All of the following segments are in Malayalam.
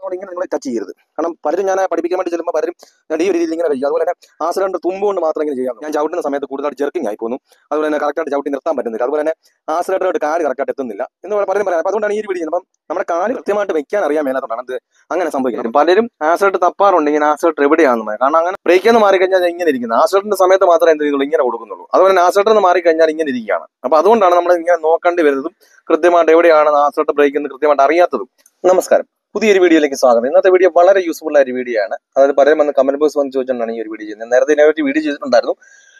ഭാഗം ഇങ്ങനെ നിങ്ങൾ ടച്ച് ചെയ്യരുത് കാരണം പലരും ഞാൻ പഠിപ്പിക്കാൻ വേണ്ടി ചെല്ലുമ്പോൾ പലരും ഞാൻ ഈ ഒരു രീതിയിൽ ഇങ്ങനെ കഴിയും അതുപോലെ തന്നെ ആസിഡന്റ് തുമ്പുകൊണ്ട് മാത്രം ഇങ്ങനെ ചെയ്യാം ഞാൻ ചവിട്ടുന്ന സമയത്ത് കൂടുതലായിട്ട് ജെർക്കിങ് ആയി പോകുന്നു അതുപോലെ തന്നെ കറക്റ്റായിട്ട് ചവിട്ടി നിർത്താൻ പറ്റുന്നില്ല അതുപോലെ തന്നെ ആസിഡന്റായിട്ട് കാല് കറക്റ്റായിട്ട് എത്തുന്നില്ല എന്ന് പലരും പറയാം അപ്പൊ അതുകൊണ്ടാണ് ഈ ഒരു വീഡിയോ ചെയ്യുന്നത് അപ്പം നമ്മുടെ കാല് കൃത്യമായിട്ട് വെക്കാൻ അറിയാൻ മേലാത്തതാണ് അത് അങ്ങനെ സംഭവിക്കുന്നത് പലരും ആസിഡ് തപ്പാറുണ്ട് ഇങ്ങനെ ആസിഡ് എവിടെയാണെന്ന് പറയാം കാരണം അങ്ങനെ ബ്രേക്കിൽ നിന്ന് മാറിക്കഴിഞ്ഞാൽ ഞാൻ ഇങ്ങനെ ഇരിക്കുന്നത് ആസിഡിന്റെ സമയത്ത് മാത്രമേ എന്ത് ചെയ്യുന്നുള്ളൂ ഇങ്ങനെ കൊടുക്കുന്നുള്ളൂ അതുപോലെ തന്നെ ആസിഡിൽ നിന്ന് മാറിക്കഴിഞ്ഞാൽ ഇങ്ങനെ ഇരിക്കുകയാണ് അപ്പൊ അതുകൊണ്ടാണ് നമ്മൾ ഇങ്ങനെ നോക്കേണ്ടി വരുന്നതും കൃത്യമായിട്ട് എവിടെയാണ് ആസിഡ് ബ്രേക്ക് എന്ന് കൃത്യമായിട്ട് അറിയാത്തതും നമസ്കാരം പുതിയൊരു വീഡിയോയിലേക്ക് സ്വാഗതം ഇന്നത്തെ വീഡിയോ വളരെ യൂസ്ഫുൾ ആയ ഒരു വീഡിയോ ആണ് അതായത് പലരും വന്ന് കമന്റ് ബോക്സ് വന്ന് ചോദിച്ചിട്ടാണ് ഈ ഒരു വീഡിയോ ചെയ്യുന്നത് നേരത്തെ ഇതിനെപ്പറ്റി വീഡിയോ ചെയ്തിട്ടുണ്ടായിരുന്നു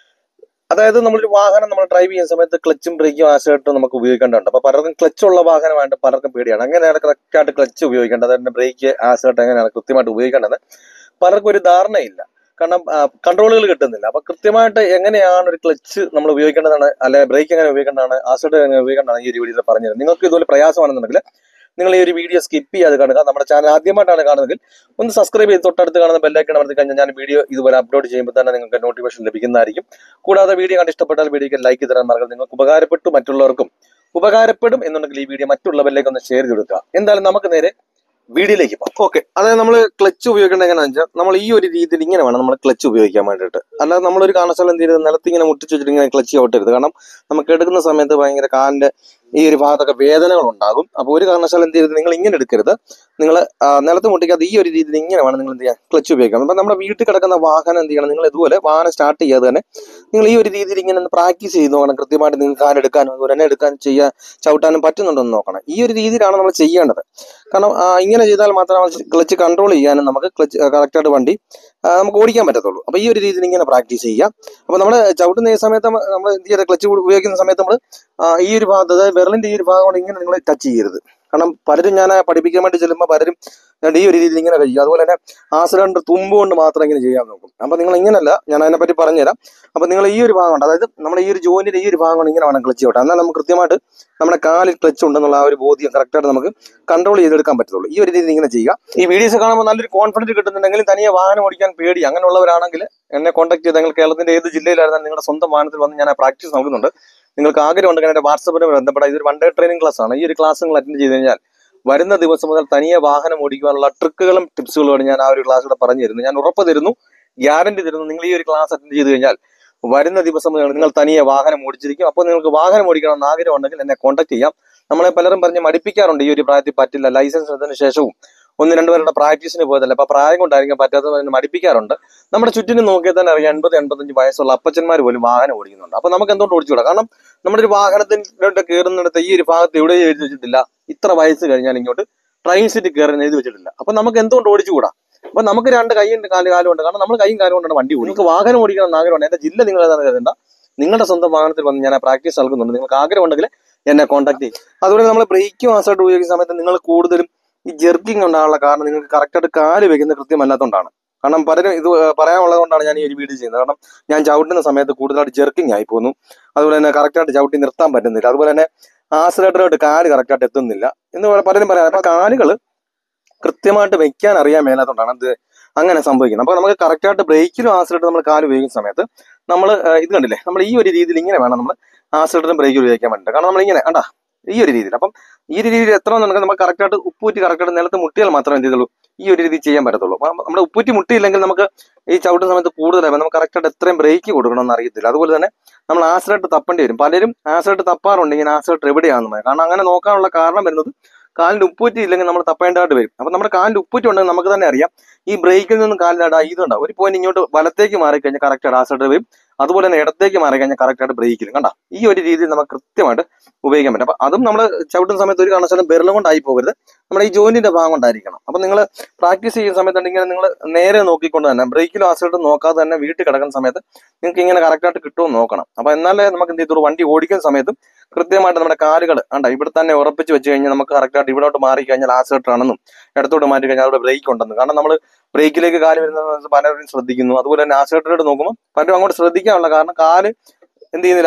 അതായത് നമ്മളൊരു വാഹനം നമ്മൾ ഡ്രൈവ് ചെയ്യുന്ന സമയത്ത് ക്ലച്ചും ബ്രേക്കും ആശയമായിട്ട് നമുക്ക് ഉപയോഗിക്കേണ്ടതുണ്ട് അപ്പൊ പലർക്കും ക്ലച്ച് ഉള്ള വാഹനമായിട്ട് പലർക്കും പേടിയാണ് അങ്ങനെയാണ് കറക്റ്റായിട്ട് ക്ലച്ച് ഉപയോഗിക്കേണ്ടത് അതിന്റെ ബ്രേക്ക് ആശയമായിട്ട് എങ്ങനെയാണ് കൃത്യമായിട്ട് ഉപയോഗിക്കേണ്ടത് പലർക്കും ഒരു ധാരണയില്ല കാരണം കൺട്രോളുകൾ കിട്ടുന്നില്ല അപ്പൊ കൃത്യമായിട്ട് എങ്ങനെയാണ് ഒരു ക്ലച്ച് നമ്മൾ ഉപയോഗിക്കേണ്ടതാണ് അല്ലെ ബ്രേക്ക് എങ്ങനെ ഉപയോഗിക്കേണ്ടതാണ് ആശയമായിട്ട് എങ്ങനെ ഉപയോഗിക്കേണ്ടതാണ് ഈ ഒരു വീഡിയോയിൽ പറഞ്ഞത് നിങ്ങൾക്ക് ഇതുപോലെ പ്രയാസമാണെന്നുണ്ടെങ്കിൽ നിങ്ങൾ ഈ ഒരു വീഡിയോ സ്കിപ്പ് ചെയ്യാതെ കാണുക നമ്മുടെ ചാനൽ ആദ്യമായിട്ടാണ് കാണുന്നതെങ്കിൽ ഒന്ന് സബ്സ്ക്രൈബ് ചെയ്ത് തൊട്ടടുത്ത് കാണുന്ന ബെല്ലൈക്കൺ അമർത്തി കഴിഞ്ഞാൽ ഞാൻ വീഡിയോ ഇതുപോലെ അപ്ലോഡ് ചെയ്യുമ്പോൾ തന്നെ നിങ്ങൾക്ക് നോട്ടിഫിക്കേഷൻ ലഭിക്കുന്നതായിരിക്കും കൂടാതെ വീഡിയോ കണ്ട് ഇഷ്ടപ്പെട്ടാൽ വീഡിയോക്ക് ലൈക്ക് തരാൻ മറക്കരുത് നിങ്ങൾക്ക് ഉപകാരപ്പെട്ടു മറ്റുള്ളവർക്കും ഉപകാരപ്പെടും എന്നുണ്ടെങ്കിൽ ഈ വീഡിയോ മറ്റുള്ളവരിലേക്ക് ഒന്ന് ഷെയർ ചെയ്ത് കൊടുക്കുക എന്തായാലും നമുക്ക് നേരെ വീഡിയോയിലേക്ക് പോകാം ഓക്കെ അതായത് നമ്മൾ ക്ലച്ച് ഉപയോഗിക്കേണ്ടത് എങ്ങനെയാണെന്ന് വെച്ചാൽ നമ്മൾ ഈ ഒരു രീതിയിൽ ഇങ്ങനെ വേണം നമ്മൾ ക്ലച്ച് ഉപയോഗിക്കാൻ വേണ്ടിയിട്ട് അല്ലാതെ നമ്മളൊരു കാരണവശാലും എന്ത് ചെയ്ത് നിലത്ത് ഇങ്ങനെ മുട്ടിച്ച് വെച്ചിട്ട് ഇങ്ങനെ ക്ലച്ച് ചവിട്ടരുത് കാരണം നമുക്ക് എടുക്കുന്ന സമയത്ത് ഭയങ്കര കാലിന്റെ ഈ ഒരു ഭാഗത്തൊക്കെ വേദനകൾ ഉണ്ടാകും അപ്പോൾ ഒരു കാരണവശാലും എന്ത് ചെയ്ത് നിങ്ങൾ ഇങ്ങനെ എടുക്കരുത് നിങ്ങൾ നിലത്ത് മുട്ടിക്കാതെ ഈ ഒരു രീതിയിൽ ഇങ്ങനെ വേണം നിങ്ങൾ എന്ത് ചെയ്യാൻ ക്ലച്ച് ഉപയോഗിക്കാം അപ്പം നമ്മുടെ വീട്ടിൽ കിടക്കുന്ന വാഹനം എന്ത് ചെയ്യണം നിങ്ങൾ ഇതുപോലെ വാഹനം സ്റ്റാർട്ട് ചെയ്യാതെ തന്നെ നിങ്ങൾ ഈ ഒരു രീതിയിൽ ഇങ്ങനെ ഒന്ന് പ്രാക്ടീസ് ചെയ്ത് നോക്കണം കൃത്യമായിട്ട് നിങ്ങൾക്ക് കാലെടുക്കാനും അതുപോലെ തന്നെ എടുക്കാനും ചെയ്യാൻ ചവിട്ടാനും പറ്റുന്നുണ്ടോ എന്ന് നോക്കണം ഈ ഒരു രീതിയിലാണ് നമ്മൾ ചെയ്യേണ്ടത് കാരണം ആ, ഇങ്ങനെ ചെയ്താൽ മാത്രമേ ക്ലച്ച് കൺട്രോൾ ചെയ്യാനും നമുക്ക് ക്ലച്ച് കറക്റ്റായിട്ട് വണ്ടി ആ, നമുക്ക് ഓടിക്കാൻ പറ്റത്തുള്ളൂ അപ്പോൾ ഈ ഒരു രീതിയിൽ ഇങ്ങനെ പ്രാക്ടീസ് ചെയ്യാം അപ്പോൾ നമ്മൾ ചവിട്ടുന്ന ഈ സമയത്ത് നമ്മൾ എന്ത് ചെയ്യരുത് ക്ലച്ച് ഉപയോഗിക്കുന്ന സമയത്ത് നമ്മൾ ഈ ഒരു ഭാഗത്ത് അതായത് വിരലിന്റെ ഈ ഒരു ഭാഗം കൊണ്ട് ഇങ്ങനെ നിങ്ങൾ ടച്ച് ചെയ്യരുത് കാരണം പലരും ഞാൻ പഠിപ്പിക്കാൻ വേണ്ടി ചെല്ലുമ്പോൾ പലരും ഞാൻ ഈ ഒരു രീതിയിൽ ഇങ്ങനെ കഴിയും അതുപോലെ തന്നെ ആസിഡന്റ് തുമ്പ് കൊണ്ട് മാത്രം ഇങ്ങനെ ചെയ്യാൻ നോക്കും അപ്പൊ നിങ്ങൾ ഇങ്ങനല്ല ഞാൻ അതിനെപ്പറ്റി പറഞ്ഞുതരാം അപ്പൊ നിങ്ങൾ ഈ ഒരു ഭാഗം ഉണ്ട് അതായത് നമ്മുടെ ഈ ഒരു ജോയിന്റിന്റെ ഈ ഒരു ഭാഗം കൊണ്ട് ഇങ്ങനെ വേണം ക്ലച്ച് ചെയ്യട്ടെ എന്നാൽ നമുക്ക് കൃത്യമായിട്ട് നമ്മുടെ കാലിൽ ക്ലച്ച് ഉണ്ടെന്നുള്ള ആ ഒരു ബോധ്യം കറക്റ്റായിട്ട് നമുക്ക് കൺട്രോൾ ചെയ്തെടുക്കാൻ പറ്റത്തുള്ളൂ ഈ ഒരു രീതിയിൽ ഇങ്ങനെ ചെയ്യുക ഈ വീഡിയോസ് കാണുമ്പോൾ നല്ലൊരു കോൺഫിഡൻസ് കിട്ടുന്നുണ്ടെങ്കിൽ തനിയെ വാഹനം ഓടിക്കാൻ പേടി അങ്ങനെയുള്ളവരാണെങ്കിൽ എന്നെ കോൺടാക്ട് ചെയ്ത് നിങ്ങൾ കേരളത്തിന്റെ ഏത് ജില്ലയിലായിരുന്നാലും നിങ്ങളുടെ സ്വന്തം വാഹനത്തിൽ വന്ന് ഞാൻ പ്രാക്ടീസ് നൽകുന്നുണ്ട് നിങ്ങൾക്ക് ആഗ്രഹം ഉണ്ടെങ്കിൽ എന്റെ വാട്സപ്പിന് ബന്ധപ്പെടാം ഇതൊരു വൺ ഡേ ട്രെയിനിങ് ക്ലാസ് ആണ് ഈ ഒരു ക്ലാസ് നിങ്ങൾ അറ്റൻഡ് ചെയ്ത് കഴിഞ്ഞാൽ വരുന്ന ദിവസം മുതൽ തനിയെ വാഹനം ഓടിക്കുവാനുള്ള ട്രിക്കുകളും ടിപ്സുകളുമാണ് ഞാൻ ആ ഒരു ക്ലാസ്സിലൂടെ പറഞ്ഞു തരുന്നത് ഞാൻ ഉറപ്പ് തരുന്നു ഗ്യാരണ്ടി തരുന്നു നിങ്ങൾ ഈ ഒരു ക്ലാസ് അറ്റൻഡ് ചെയ്ത് കഴിഞ്ഞാൽ വരുന്ന ദിവസം മുതൽ നിങ്ങൾ തനിയെ വാഹനം ഓടിച്ചിരിക്കും അപ്പോൾ നിങ്ങൾക്ക് വാഹനം ഓടിക്കണമെന്ന് ആഗ്രഹം ഉണ്ടെങ്കിൽ എന്നെ കോൺടാക്ട് ചെയ്യാം നമ്മളെ പലരും പറഞ്ഞ് മടിപ്പിക്കാറുണ്ട് ഈ ഒരു പ്രായത്തിൽ പറ്റില്ല ലൈസൻസ് എടുത്തതിന് ശേഷവും ഒന്ന് രണ്ടുപേരുടെ പ്രാക്ടീസിന് പോയതല്ല അപ്പൊ പ്രായം കൊണ്ടായിരിക്കും പറ്റാത്തത് എന്ന് മടിപ്പിക്കാറുണ്ട് നമ്മുടെ ചുറ്റിനും നോക്കിയാൽ തന്നെ അറിയാം എൺപത് എൺപത്തഞ്ച് വയസ്സുള്ള അപ്പച്ചന്മാർ പോലും വാഹനം ഓടിക്കുന്നുണ്ട് അപ്പൊ നമുക്ക് എന്തുകൊണ്ട് ഓടിച്ചുകൂടാ കാരണം നമ്മുടെ ഒരു വാഹനത്തിന്റെ കയറുന്നിടത്ത് ഈ ഒരു ഭാഗത്ത് എവിടെയും എഴുതി വെച്ചിട്ടില്ല ഇത്ര വയസ്സ് കഴിഞ്ഞാൽ ഇങ്ങോട്ട് ട്രെയിൻ സീറ്റ് കയറുന്ന എഴുതി വെച്ചിട്ടില്ല അപ്പൊ നമുക്ക് എന്തുകൊണ്ട് ഓടിച്ചുകൂടാ അപ്പൊ നമുക്ക് രണ്ട് കൈയും കാല് കാലും ഉണ്ട് കാരണം നമ്മൾ കൈയും കാലും കൊണ്ടാണ് വണ്ടി ഓടി നിങ്ങൾക്ക് വാഹനം ഓടിക്കണം എന്ന് ആഗ്രഹമുണ്ട് എന്റെ ജില്ല നിങ്ങൾ ഏതാണെന്ന് കരുതണ്ട നിങ്ങളുടെ സ്വന്തം വാഹനത്തിൽ വന്ന് ഞാൻ പ്രാക്ടീസ് നൽകുന്നുണ്ട് നിങ്ങൾക്ക് ആഗ്രഹം ഉണ്ടെങ്കിൽ എന്നെ കോൺടാക്ട് ചെയ്യും അതുപോലെ നമ്മൾ ബ്രേക്കും ആസായിട്ട് ഉപയോഗിക്കുന്ന സമയത്ത് നിങ്ങൾ കൂടുതലും ഈ ജെർക്കിംഗ് ഉണ്ടാകാനുള്ള കാരണം നിങ്ങൾക്ക് കറക്റ്റായിട്ട് കാല് വെക്കുന്നത് കൃത്യമല്ലാത്തതുകൊണ്ടാണ് കാരണം പലരും ഇത് പറയാനുള്ളത് കൊണ്ടാണ് ഞാൻ ഈ ഒരു വീഡിയോ ചെയ്യുന്നത് കാരണം ഞാൻ ചവിട്ടുന്ന സമയത്ത് കൂടുതലായിട്ട് ജെർക്കിംഗ് ആയി പോകുന്നു അതുപോലെ തന്നെ കറക്റ്റായിട്ട് ചവിട്ടി നിർത്താൻ പറ്റുന്നില്ല അതുപോലെ തന്നെ ആസിലേറ്ററായിട്ട് കാല് കറക്റ്റായിട്ട് എത്തുന്നില്ല എന്ന് പലരും പറയാം അപ്പൊ കാലുകൾ കൃത്യമായിട്ട് വെക്കാൻ അറിയാൻ മേലാത്തതുകൊണ്ടാണ് അത് അങ്ങനെ സംഭവിക്കുന്നത് അപ്പൊ നമുക്ക് കറക്റ്റായിട്ട് ബ്രേക്കിലും ആസിലേറ്റർ നമ്മൾ കാല് ഉപയോഗിക്കുന്ന സമയത്ത് നമ്മൾ ഇത് കണ്ടില്ലേ നമ്മൾ ഈ ഒരു രീതിയിൽ ഇങ്ങനെ വേണം നമ്മൾ ആസിലേറ്ററും ബ്രേക്കും ഉപയോഗിക്കാൻ വേണ്ടിയിട്ട് കാരണം നമ്മൾ ഇങ്ങനെ കണ്ടാ ഈ ഒരു രീതിയിൽ അപ്പം ഈ ഒരു രീതിയിൽ എത്ര എന്നുണ്ടെങ്കിൽ നമുക്ക് കറക്റ്റായിട്ട് ഉപ്പൂറ്റി കറക്റ്റായിട്ട് നിലത്ത് മുട്ടിയാൽ മാത്രമേ എന്ത് ചെയ്തുള്ളൂ ഈ ഒരു രീതി ചെയ്യാൻ പറ്റത്തുള്ളൂ അപ്പം നമ്മുടെ ഉപ്പൂറ്റി മുട്ടിയില്ലെങ്കിൽ നമുക്ക് ഈ ചവിട്ടുന്ന സമയത്ത് കൂടുതലായി നമുക്ക് കറക്റ്റായിട്ട് എത്രയും ബ്രേക്ക് കൊടുക്കണമെന്ന് അറിയത്തില്ല അതുപോലെ തന്നെ നമ്മൾ ആസിലേറ്റ് തപ്പേണ്ടി വരും പലരും ആസിലേറ്റ് തപ്പാറുണ്ട് ഇങ്ങനെ ആസിലേറ്റ് എവിടെയാണെന്ന് പറയും കാരണം അങ്ങനെ നോക്കാനുള്ള കാരണം വരുന്നത് കാലിന്റെ ഉപ്പൂറ്റി ഇല്ലെങ്കിൽ നമ്മൾ തപ്പേണ്ടതായിട്ട് വരും അപ്പൊ നമ്മുടെ കാലിന്റെ ഉപ്പൂറ്റി ഉണ്ടെങ്കിൽ നമുക്ക് തന്നെ അറിയാം ഈ ബ്രേക്കിൽ നിന്നും കാലിന്റെ ഇതുണ്ടാവും ഒരു പോയിന്റ് ഇങ്ങോട്ട് വലത്തേക്ക് മാറി കഴിഞ്ഞാൽ കറക്റ്റ് ആസിലേറ്റ് വരും അതുപോലെ തന്നെ ഇടത്തേക്ക് മാറി കഴിഞ്ഞാൽ കറക്റ്റായിട്ട് ബ്രേക്കിലും കണ്ട ഈ ഒരു രീതിയിൽ നമുക്ക് കൃത്യമായിട്ട് ഉപയോഗിക്കാൻ പറ്റും അപ്പൊ അതും നമ്മൾ ചവിട്ടുന്ന സമയത്ത് ഒരു കാരണവശാലും വിരലും കൊണ്ടായി പോകരുത് നമ്മുടെ ഈ ജോയിന്റിന്റെ ഭാഗം കൊണ്ടായിരിക്കണം അപ്പൊ നിങ്ങൾ പ്രാക്ടീസ് ചെയ്യുന്ന സമയത്ത് ഇങ്ങനെ നിങ്ങൾ നേരെ നോക്കിക്കൊണ്ട് തന്നെ ബ്രേക്കിലും ആസിലേറ്റും നോക്കാതെ തന്നെ വീട്ടിൽ കിടക്കുന്ന സമയത്ത് നിങ്ങൾക്ക് ഇങ്ങനെ കറക്റ്റായിട്ട് കിട്ടുമെന്ന് നോക്കണം അപ്പൊ എന്നാലേ നമുക്ക് എന്ത് ചെയ്തു വണ്ടി ഓടിക്കുന്ന സമയത്തും കൃത്യമായിട്ട് നമ്മുടെ കാലുകൾ കണ്ട ഇവിടെ തന്നെ ഉറപ്പിച്ച് വെച്ച് കഴിഞ്ഞാൽ നമുക്ക് കറക്റ്റായിട്ട് ഇവിടോട്ട് മാറി കഴിഞ്ഞാൽ ആസിലേറ്റർ ആണെന്നും ഇടത്തോട്ട് മാറ്റി കഴിഞ്ഞാൽ അവിടെ ബ്രേക്ക് ഉണ്ടെന്ന് കാരണം നമ്മൾ ബ്രേക്കിലേക്ക് കാല് വരുന്ന സമയത്ത് പലരും ശ്രദ്ധിക്കുന്നു അതുപോലെ തന്നെ ആസിലേറ്ററോട് നോക്കുമ്പോൾ പലരും അങ്ങോട്ട് ശ്രദ്ധിക്കാനുള്ള കാരണം കാല് എന്ത് ചെയ്യുന്നില്ല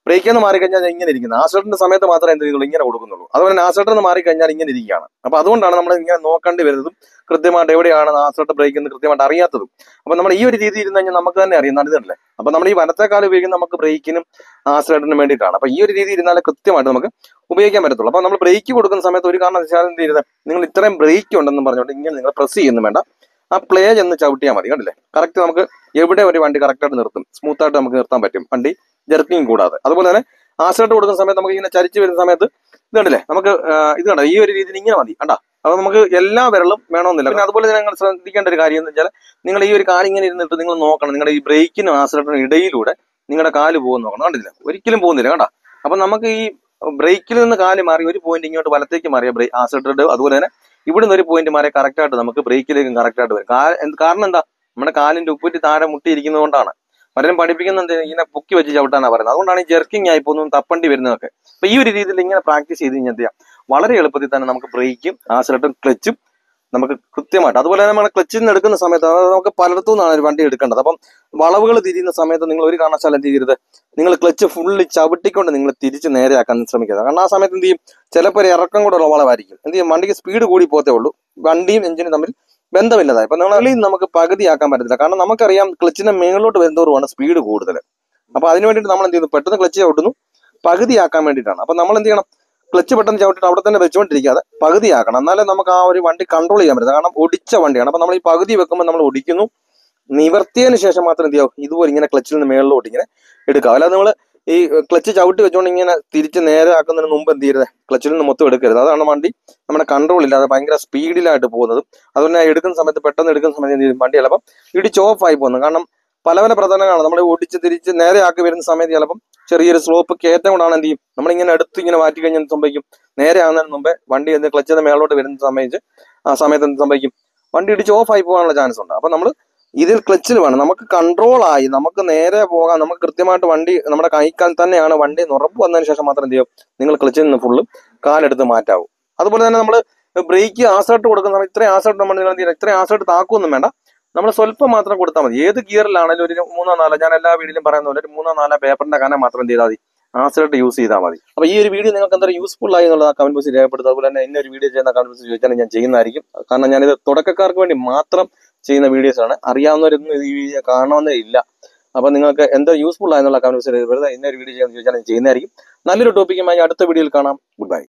ബ്രേക്കിൽ നിന്ന് മാറിക്കഴിഞ്ഞാൽ ഞാൻ ഇങ്ങനെ ഇരിക്കുന്നത് ആക്സിഡന്റിന്റെ സമയത്ത് മാത്രമേ എന്ത് ചെയ്യുന്നുള്ളൂ ഇങ്ങനെ കൊടുക്കുന്നുള്ളൂ അതുപോലെ തന്നെ ആക്സിഡന്റ് നിന്ന് മാറിക്കഴിഞ്ഞാൽ ഇങ്ങനെ ഇരിക്കുകയാണ് അപ്പൊ അതുകൊണ്ടാണ് നമ്മൾ ഇങ്ങനെ നോക്കേണ്ടി വരുന്നതും കൃത്യമായിട്ട് എവിടെയാണ് ആക്സിഡന്റ് ബ്രേക്ക് എന്ന് കൃത്യമായിട്ട് അറിയാത്തതും അപ്പൊ നമ്മൾ ഈ ഒരു രീതി ഇരുന്ന് കഴിഞ്ഞാൽ നമുക്ക് തന്നെ അറിയാം നല്ലതല്ലേ അപ്പൊ നമ്മൾ ഈ വലത്തേക്കാലം ഉപയോഗിക്കുന്നത് നമുക്ക് ബ്രേക്കിനും ആക്സിഡന്റിനും വേണ്ടിയിട്ടാണ് അപ്പൊ ഈ ഒരു രീതി ഇരുന്നാലേ കൃത്യമായിട്ട് നമുക്ക് ഉപയോഗിക്കാൻ പറ്റത്തുള്ളൂ അപ്പൊ നമ്മൾ ബ്രേക്ക് കൊടുക്കുന്ന സമയത്ത് ഒരു കാരണം വെച്ചാൽ എന്ത് ചെയ്തത് നിങ്ങൾ ഇത്രയും ബ്രേക്ക് ഉണ്ടെന്ന് പറഞ്ഞുകൊണ്ട് ഇങ്ങനെ നിങ്ങൾ പ്രസ് ചെയ്യുന്നു വേണ്ട ആ പ്ലേ ചെന്ന് ചവിട്ടിയാൽ മതി കണ്ടില്ലേ കറക്റ്റ് നമുക്ക് എവിടെ ഒരു വണ്ടി കറക്റ്റായിട്ട് നിർത്തും സ്മൂത്ത് ആയിട്ട് നമുക്ക് നിർത്താൻ പറ്റും വണ്ടി ജെർക്കിങ് കൂടാതെ അതുപോലെ തന്നെ ആക്സിഡന്റ് കൊടുക്കുന്ന സമയത്ത് നമുക്ക് ഇങ്ങനെ ചരിച്ച് വരുന്ന സമയത്ത് ഇത് കണ്ടില്ലേ നമുക്ക് ആ, ഇത് കണ്ടോ ഈ ഒരു രീതിയിൽ ഇങ്ങനെ മതി കണ്ടാ അപ്പൊ നമുക്ക് എല്ലാ വിരലും വേണമെന്നില്ല പിന്നെ അതുപോലെ തന്നെ നിങ്ങൾ ശ്രദ്ധിക്കേണ്ട ഒരു കാര്യം എന്ന് വെച്ചാൽ നിങ്ങൾ ഈ ഒരു കാലിങ്ങനെ ഇരുന്നിട്ട് നിങ്ങൾ നോക്കണം നിങ്ങളുടെ ഈ ബ്രേക്കിനും ആക്സിഡന്റിനും ഇടയിലൂടെ നിങ്ങളുടെ കാല് പോകുന്ന നോക്കണം കണ്ടില്ല ഒരിക്കലും പോകുന്നില്ല കണ്ടാ അപ്പൊ നമുക്ക് ഈ ബ്രേക്കിൽ നിന്ന് കാല് മാറി ഒരു പോയിന്റ് ഇങ്ങോട്ട് വലത്തേക്ക് മാറിയ ബ്രേക്ക് ആക്സിഡന്റ് അതുപോലെ തന്നെ ഇവിടുന്ന് ഒരു പോയിന്റ് മാറിയ കറക്റ്റ് ആയിട്ട് നമുക്ക് ബ്രേക്കിലേക്കും കറക്റ്റ് ആയിട്ട് വരും കാ- എന്ത് കാരണം എന്താ നമ്മുടെ കാലിന്റെ ഉപ്പുറ്റി താഴെ മുട്ടിയിരിക്കുന്നതുകൊണ്ടാണ് പലരും പഠിപ്പിക്കുന്ന എന്ത് ഇങ്ങനെ പൊക്കി വെച്ച് ചവിട്ടാനാണ് പറയുന്നത് അതുകൊണ്ടാണ് ഈ ജെർക്കിങ് ആയി പോകുന്നതും തപ്പണ്ടി വരുന്നതൊക്കെ അപ്പൊ ഈ ഒരു രീതിയിൽ ഇങ്ങനെ പ്രാക്ടീസ് ചെയ്ത് കഴിഞ്ഞാൽ എന്ത് ചെയ്യാം വളരെ എളുപ്പത്തിൽ തന്നെ നമുക്ക് ബ്രേക്കും ആക്സിലേറ്ററും ക്ലച്ചും നമുക്ക് കൃത്യമായിട്ട് അതുപോലെ തന്നെ നമ്മൾ ക്ലച്ചിൽ നിന്ന് എടുക്കുന്ന സമയത്ത് അതായത് നമുക്ക് പലയിടത്തു നിന്നാണ് ഒരു വണ്ടി എടുക്കേണ്ടത് അപ്പം വളവുകൾ തിരിയുന്ന സമയത്ത് നിങ്ങൾ ഒരു കാരണവശാലും എന്ത് ചെയ്യരുത് നിങ്ങൾ ക്ലച്ച് ഫുള്ളി ചവിട്ടിക്കൊണ്ട് നിങ്ങൾ തിരിച്ച് നേരെയാക്കാൻ ശ്രമിക്കുക കാരണം ആ സമയത്ത് എന്ത് ചെയ്യും ചിലപ്പോൾ ഒരു ഇറക്കം കൂടെ ഉള്ള വളവായിരിക്കും എന്ത് ചെയ്യും വണ്ടിക്ക് സ്പീഡ് കൂടി പോത്തേ ഉള്ളൂ വണ്ടിയും എഞ്ചിനും തമ്മിൽ ബന്ധമില്ലതായി അപ്പൊ നിങ്ങൾ നമുക്ക് പകുതിയാക്കാൻ പറ്റത്തില്ല കാരണം നമുക്കറിയാം ക്ലച്ചിന്റെ മേളിലോട്ട് വരുന്നവരുമാണ് സ്പീഡ് കൂടുതൽ അപ്പൊ അതിന് വേണ്ടിയിട്ട് നമ്മൾ എന്ത് ചെയ്യുന്നു പെട്ടെന്ന് ക്ലച്ച് ചവിട്ടുന്നു പകുതിയാക്കാൻ വേണ്ടിയിട്ടാണ് അപ്പൊ നമ്മൾ എന്ത് ചെയ്യണം ക്ലച്ച് പെട്ടെന്ന് ചവിട്ടിട്ട് അവിടെ തന്നെ വെച്ചുകൊണ്ടിരിക്കാതെ പകുതിയാക്കണം എന്നാലേ നമുക്ക് ആ ഒരു വണ്ടി കൺട്രോൾ ചെയ്യാൻ പറ്റുന്നത് കാരണം ഒടിച്ച വണ്ടിയാണ് അപ്പൊ നമ്മൾ ഈ പകുതി വെക്കുമ്പോൾ നമ്മൾ ഒടിക്കുന്നു നിവർത്തിയതിന് ശേഷം മാത്രം എന്ത് ചെയ്യാവും ഇതുപോലെ ഇങ്ങനെ ക്ലച്ചിൽ നിന്ന് മേളിലോട്ട് ഇങ്ങനെ എടുക്കാം അല്ലാതെ നമ്മൾ ഈ ക്ലച്ച് ചവിട്ടി വെച്ചുകൊണ്ട് ഇങ്ങനെ തിരിച്ച് നേരെ ആക്കുന്നതിന് മുമ്പ് എന്ത് ചെയ്യരുത് ക്ലച്ചിൽ നിന്ന് മൊത്തം എടുക്കരുത് അതാണ് വണ്ടി നമ്മുടെ കൺട്രോൾ ഇല്ലാതെ ഭയങ്കര സ്പീഡിലായിട്ട് പോകുന്നതും അതുപോലെ എടുക്കുന്ന സമയത്ത് പെട്ടെന്ന് എടുക്കുന്ന സമയത്ത് എന്ത് ചെയ്യും വണ്ടി ചിലപ്പം ഇടിച്ച് ഓഫ് ആയി പോകുന്നത് കാരണം പല പല പ്രധാനങ്ങളാണ് നമ്മൾ ഓടിച്ച് തിരിച്ച് നേരെ ആക്കി വരുന്ന സമയത്ത് ചിലപ്പം ചെറിയൊരു സ്ലോപ്പ് കയറ്റം കൊണ്ടാണ് എന്ത് ചെയ്യും നമ്മളിങ്ങനെ എടുത്ത് ഇങ്ങനെ മാറ്റി കഴിഞ്ഞാൽ എന്ത് സംഭവിക്കും നേരെ ആകുന്നതിന് മുമ്പേ വണ്ടി എന്ത് ക്ലച്ചിന്റെ മേളോട്ട് വരുന്ന സമയത്ത് ആ സമയത്ത് എന്ത് സംഭവിക്കും വണ്ടി ഇടിച്ച് ഓഫ് ആയി പോകാനുള്ള ചാൻസ് ഉണ്ട് അപ്പൊ നമ്മൾ ഇതിൽ ക്ലച്ചിൽ വേണം നമുക്ക് കൺട്രോൾ ആയി നമുക്ക് നേരെ പോകാം നമുക്ക് കൃത്യമായിട്ട് വണ്ടി നമ്മുടെ കൈക്കാൽ തന്നെയാണ് വണ്ടി എന്ന് ഉറപ്പ് വന്നതിന് ശേഷം മാത്രം എന്ത് ചെയ്യും നിങ്ങൾ ക്ലച്ചിൽ നിന്ന് ഫുള്ള് കാലെടുത്ത് മാറ്റാവും അതുപോലെ തന്നെ നമ്മൾ ബ്രേക്ക് ആസർട്ട് കൊടുക്കുന്ന സമയത്ത് ഇത്രയും ആസർട്ട് നമ്മൾ നിങ്ങൾ എന്ത് ചെയ്യണം ഇത്രയും ആസർട്ട് താക്കൊന്നും വേണ്ട നമ്മൾ സ്വല്പം മാത്രം കൊടുത്താൽ മതി ഏത് ഗിയറിലാണെങ്കിലും ഒരു മൂന്നോ നാലോ ഞാൻ എല്ലാ വീഡിയോയിലും പറയുന്ന പോലെ ഒരു മൂന്നോ നാലോ പേപ്പറിന്റെ കനം മാത്രം എന്ത് ചെയ്താൽ മതി ആസർട്ട് യൂസ് ചെയ്താൽ മതി അപ്പൊ ഈ ഒരു വീഡിയോ നിങ്ങൾക്ക് എന്തായാലും യൂസ്ഫുൾ ആയി എന്നുള്ളത് ആ കമന്റ് ബോക്സിൽ രേഖപ്പെടുത്തുക അതുപോലെ തന്നെ ഇന്നൊരു വീഡിയോ ചെയ്യുന്ന കമന്റ് ബോക്സിൽ ചോദിച്ചാൽ ഞാൻ ചെയ്യുന്നതായിരിക്കും കാരണം ഞാനിത് തുടക്കക്കാർക്ക് വേണ്ടി മാത്രം ചെയ്യുന്ന വീഡിയോസ് ആണ് അറിയാവുന്നവരൊന്നും ഈ വീഡിയോ കാണണമെന്നേ ഇല്ല അപ്പൊ നിങ്ങൾക്ക് എന്താ യൂസ്ഫുൾ ആയെന്നുള്ള കമന്റ് ബോക്സിൽ വെറുതെ ഇന്നൊരു വീഡിയോ ചെയ്യാൻ ചോദിച്ചാൽ ഞാൻ ചെയ്യുന്നതായിരിക്കും നല്ലൊരു ടോപ്പിക്കുമായി അടുത്ത വീഡിയോയിൽ കാണാം ഗുഡ് ബൈ